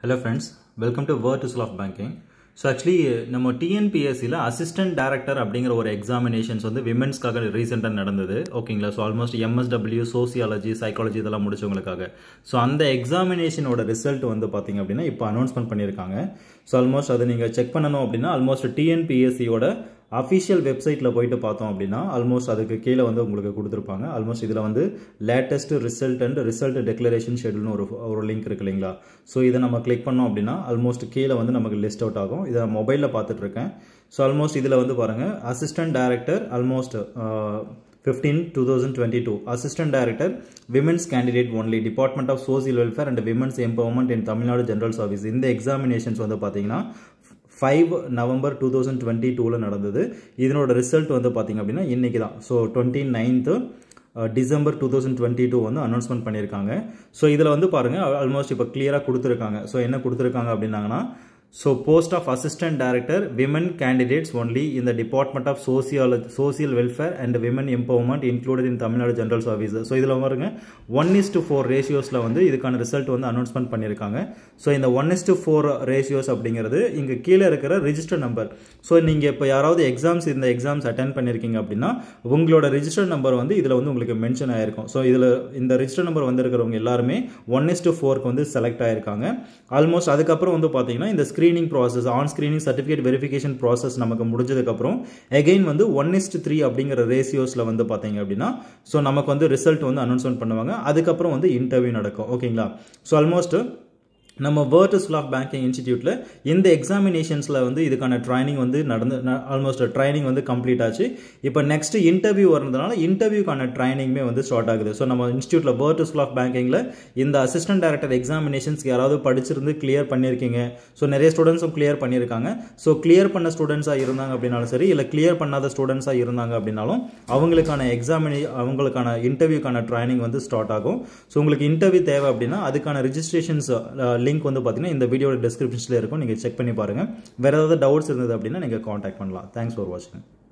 hello friends welcome to word of banking so actually நம்ம டிஎன்பிஎஸ்சியில் assistant director அப்படிங்கிற ஒரு எக்ஸாமினேஷன்ஸ் வந்து விமென்ஸ்க்காக ரீசெண்டாக நடந்தது ஓகேங்களா so almost MSW sociology psychology இதெல்லாம் முடிச்சவங்களுக்காக ஸோ அந்த எக்ஸாமினேஷனோட ரிசல்ட் வந்து பார்த்தீங்க அப்படின்னா இப்போ அனௌன்ஸ்மெண்ட் பண்ணியிருக்காங்க ஸோ ஆல்மோஸ்ட் அதை நீங்கள் செக் பண்ணணும் அப்படின்னா ஆல்மோஸ்ட் டிஎன்பிஎஸ்சியோட அஃபிஷியல் வெப்சைட்டில் போயிட்டு பார்த்தோம் அப்படின்னா ஆல்மோஸ்ட் அதுக்கு கீழே வந்து உங்களுக்கு கொடுத்துருப்பாங்க ஆல்மோஸ்ட் இதில் வந்து latest result and result declaration ஷெடியூல்னு ஒரு ஒரு லிங்க் இருக்கு இல்லைங்களா ஸோ இதை நம்ம கிளிக் பண்ணோம் அப்படின்னா ஆல்மோஸ்ட் கீழே வந்து நமக்கு லிஸ்ட் அவுட் ஆகும் இதை மொபைலில் பார்த்துட்டு இருக்கேன் ஸோ ஆல்மோஸ்ட் இதில் வந்து பாருங்கள் assistant director almost fifteen two thousand twenty two assistant director women's candidate only department of social welfare and women's empowerment in Tamil Nadu general service இந்த எக்ஸாமினேஷன்ஸ் வந்து பார்த்தீங்கன்னா five November two thousand twenty டூவில் நடந்தது இதனோட result வந்து பார்த்திங்க அப்படின்னா இன்றைக்கி தான் so twenty ninth December two thousand twenty two வந்து அனௌன்ஸ்மெண்ட் பண்ணியிருக்காங்க ஸோ இதில் வந்து பாருங்கள் ஆல்மோஸ்ட் இப்போ கிளியராக கொடுத்துருக்காங்க ஸோ என்ன கொடுத்துருக்காங்க அப்படின்னாங்கன்னா so post of assistant director women candidates only இந்த டிபார்ட்மெண்ட் ஆஃப் சோசியால social welfare and women empowerment included in Tamil Nadu general service so இதில் பாருங்க ஒன் இஸ் டு ஃபோர் ரேஷியோஸில் வந்து இதுக்கான ரிசல்ட் வந்து அனௌன்ஸ்மெண்ட் பண்ணியிருக்காங்க ஸோ இந்த one is to four ratios அப்படிங்கிறது இங்கே கீழே இருக்கிற ரிஜிஸ்டர் நம்பர் ஸோ நீங்கள் இப்போ யாராவது எக்ஸாம்ஸ் இந்த எக்ஸாம்ஸ் அட்டன் பண்ணியிருக்கீங்க அப்படின்னா உங்களோட ரிஜிஸ்டர் நம்பர் வந்து இதில் வந்து உங்களுக்கு மென்ஷன் ஆயிருக்கும் ஸோ இதில் இந்த ரிஜிஸ்டர் நம்பர் வந்திருக்கிறவங்க எல்லாருமே ஒன் இஸ் டு ஃபோருக்கு வந்து செலக்ட் ஆயிருக்காங்க ஆல்மோஸ்ட் அதுக்கப்புறம் வந்து பார்த்தீங்கன்னா இந்த screening process and screening certificate verification process நமக்கு முடிஞ்சதுக்கப்புறம் எகெயின் வந்து ஒன் இஸ்ட் த்ரீ அப்படிங்கிற ரேசியோஸில் வந்து பார்த்தீங்க அப்படின்னா ஸோ நமக்கு வந்து ரிசல்ட் வந்து அனௌன்ஸ்மெண்ட் பண்ணுவாங்க அதுக்கப்புறம் வந்து இன்டர்வியூ நடக்கும் ஓகேங்களா ஸோ ஆல்மோஸ்ட் நம்ம வேர்ட் ஸ்கூல் ஆஃப் பேங்கிங் இன்ஸ்டிடியூட்டில் இந்த எக்ஸாமினேஷன்ஸில் வந்து இதுக்கான ட்ரைனிங் வந்து நடந்து ஆல்மோஸ்ட் ட்ரைனிங் வந்து கம்ப்ளீட் ஆச்சு இப்போ நெக்ஸ்ட் இன்டர்வியூ வரதுனால இன்டர்வியூக்கான ட்ரைனிங்குமே வந்து ஸ்டார்ட் ஆகுது ஸோ நம்ம இன்ஸ்டியூட்டில் வேர்ட் ஸ்கூல் ஆஃப் பேங்கிங்கில் இந்த அசிஸ்டன்ட் டைரக்டர் எக்ஸாமினேஷன்ஸ்க்கு யாராவது படிச்சிருந்து கிளியர் பண்ணியிருக்கீங்க ஸோ நிறைய ஸ்டூடெண்ட்ஸும் கிளியர் பண்ணியிருக்காங்க ஸோ கிளியர் பண்ண ஸ்டூடெண்ட்ஸாக இருந்தாங்க அப்படின்னாலும் சரி இல்லை கிளியர் பண்ணாத ஸ்டூடெண்ட்ஸாக இருந்தாங்க அப்படின்னாலும் அவங்களுக்கான எக்ஸாமினே அவங்களுக்கான இன்டர்வியூக்கான ட்ரைனிங் வந்து ஸ்டார்ட் ஆகும் ஸோ உங்களுக்கு இன்டர்வியூ தேவை அப்படின்னா அதுக்கான ரிஜிஸ்ட்ரேஷன்ஸ் லிங்க் வந்து பார்த்தீங்கன்னா இந்த வீடியோட டிஸ்கிரிப்ஷனில் இருக்கும் நீங்கள் செக் பண்ணி பாருங்கள் வேறு ஏதாவது டவுட்ஸ் இருந்தது அப்படின்னா நீங்கள் காண்டாக்ட் பண்ணலாம் தேங்க்ஸ் ஃபார் வாட்சிங்